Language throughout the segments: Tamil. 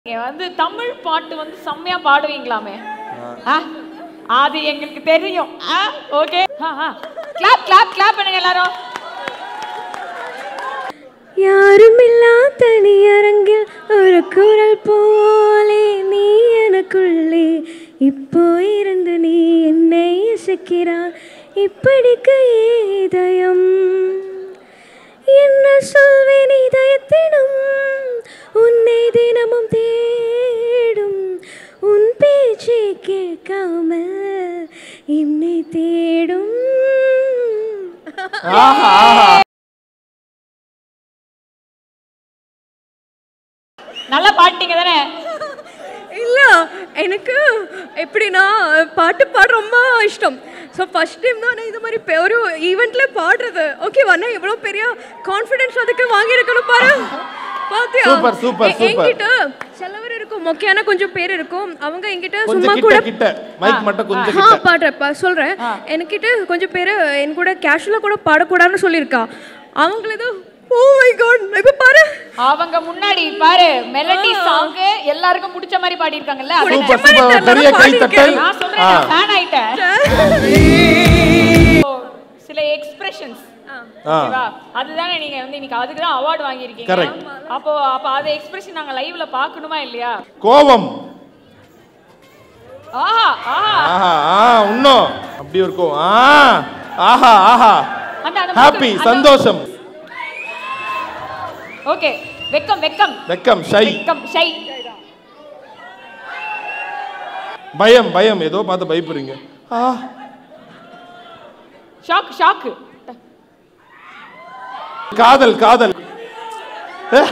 நீங்க வந்து தமிழ் பாட்டு வந்து செம்மையா பாடுவீங்களாமே ஆ, அது எங்களுக்கு தெரியும் ஓகே கிளாப் கிளாப் கிளாப் பண்ணுங்க எல்லாரும் யாருமில்லா தனியரங்கில் ஒரு குரல் போலே நீ எனக்குள்ளே இப்போ இருந்து நீ என்னை இசைக்கிறாய் இப்படிக்கு இதயம் என்ன சொல்வேன் இதயத்திடம் உன்னை தினமும் தேடும் உன் பேச்சை கேட்காமல் என்னை தேடும் நல்லா பாட்டீங்க தானே இல்ல எனக்கு எப்படின்னா பாட்டு பாட ரொம்ப இஷ்டம் ஸோ ஃபர்ஸ்ட் டைம் தான் நான் இது மாதிரி பெ- ஒரு ஈவெண்ட்ல பாடுறது ஓகே வண்ணா எவ்வளோ பெரிய கான்ஃபிடன்ஸ் அதுக்கு வாங்கியிருக்கணும் பாரு பாத்தியா Super, super, எ- super. என்கிட்ட சிலவர் இருக்கும் மொக்கையான கொஞ்சம் பேர் இருக்கும் அவங்க என்கிட்ட கொஞ்சம் சும்மா கிட்ட கூட கிட்ட மைக் மட்டும் கொஞ்சம் ஆ கிட்ட பாடுறப்ப சொல்றேன் என்கிட்ட கொஞ்சம் பேர் என் கூட கேஷுவலாக கூட பாடக்கூடாதுன்னு சொல்லியிருக்கா அவங்கள ஏதோ ஓ மை காட் இப்போ பாரு அவங்க முன்னாடி பாரு மெலடி சாங் எல்லாருக்கும் பிடிச்ச மாதிரி பாடி இருக்காங்கல்ல சூப்பர் சூப்பர் பெரிய கை தட்டல் நான் சொல்றேன் ஆ. நான் ஃபேன் ஆயிட்டேன் ஓ, சில எக்ஸ்பிரஷன்ஸ் ஆ. ஓகேவா அதுதானே நீங்க வந்து இன்னைக்கு அதுக்கு தான் அவார்ட் வாங்கியிருக்கீங்க Correct. அப்போ அப்ப அது எக்ஸ்பிரஷன் நாங்க லைவ்ல பார்க்கணுமா இல்லையா கோபம் ஆஹா ஆஹா ஆஹா ஆ இன்னும் அப்படி இருக்கும் ஆ ஆஹா ஆஹா அந்த அந்த ஹாப்பி சந்தோஷம் ஓகே வெக்கம் வெக்கம் வெக்கம் ஷை வெக்கம் ஷை பயம் பயம் ஏதோ பார்த்து பயப்படுறீங்க ஆ ஷாக் ஷாக் காதல் காதல் ஏ.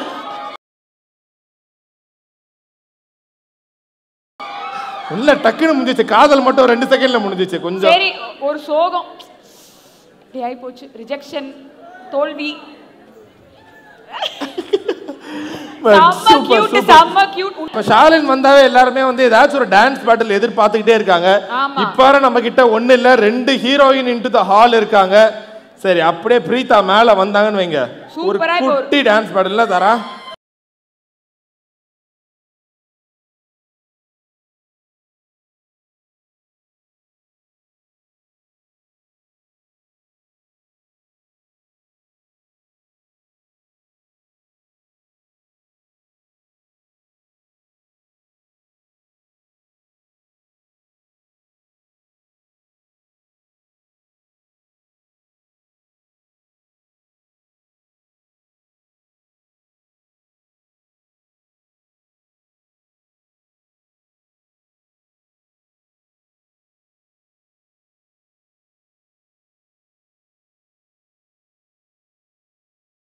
இல்ல டக்குன்னு முடிஞ்சிச்சு காதல் மட்டும் ரெண்டு செகண்ட்ல முடிஞ்சிச்சு கொஞ்சம் சரி ஒரு சோகம் இப்படி ஆகி போச்சு ரிஜெக்ஷன் தோல்வி செம்ம சூப்பர் கியூட் சூப்பர் செம்ம கியூட் இப்ப ஷாலின் வந்தாவே எல்லாருமே வந்து ஏதாச்சும் ஒரு டான்ஸ் பேட்டில் எதிர்பார்த்துக்கிட்டே இருக்காங்க ஆமா. இப்ப நம்ம கிட்ட ஒண்ணு இல்ல ரெண்டு ஹீரோயின் இன்டு த ஹால் இருக்காங்க சரி அப்படியே பிரீதா மேல வந்தாங்கன்னு வைங்க ஒரு சூப்பரா இப்ப ஒரு- குட்டி டான்ஸ் பேட்டில் தரா